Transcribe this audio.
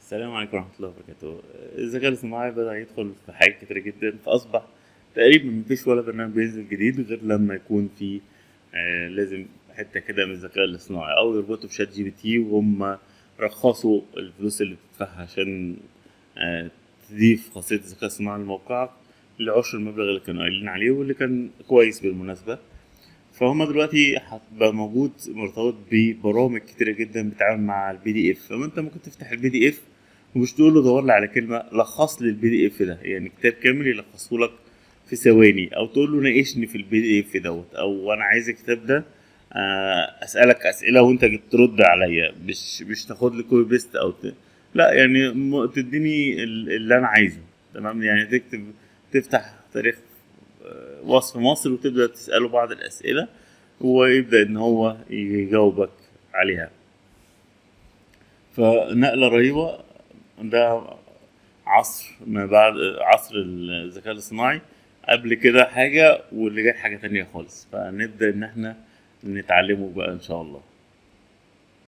السلام عليكم ورحمة الله وبركاته الذكاء الاصطناعي بدأ يدخل في حاجات كتيرة جدا فأصبح تقريبا مفيش ولا برنامج بينزل جديد غير لما يكون في آه لازم حتة كده من الذكاء الاصطناعي أو يربطوا بشات جي بي تي وهم رخصوا الفلوس اللي بتدفعها عشان آه تضيف خاصية الذكاء الاصطناعي لموقعك لعشر المبلغ اللي كانوا قايلين عليه واللي كان كويس بالمناسبة فهم دلوقتي هتبقى موجود مرتبط ببرامج كتيرة جدا بتتعامل مع البي دي اف فما انت ممكن تفتح البي دي اف ومش تقول له دور لي على كلمة لخص لي البي دي اف ده يعني كتاب كامل يلخصه لك في ثواني او تقول له ناقشني في البي دي اف دوت او انا عايز الكتاب ده آه، اسالك اسئله وانت جيت ترد عليا مش مش تاخد لي كوبي بيست او ت... لا يعني م- تديني ال- اللي انا عايزه تمام يعني تكتب تفتح تاريخ آه، وصف مصر وتبدا تساله بعض الاسئله ويبدا ان هو يجاوبك عليها فنقله رهيبه ده عصر ما بعد عصر الذكاء الاصطناعي قبل كده حاجه واللي جاي حاجه تانية خالص فنبدا ان احنا نتعلمه بقى ان شاء الله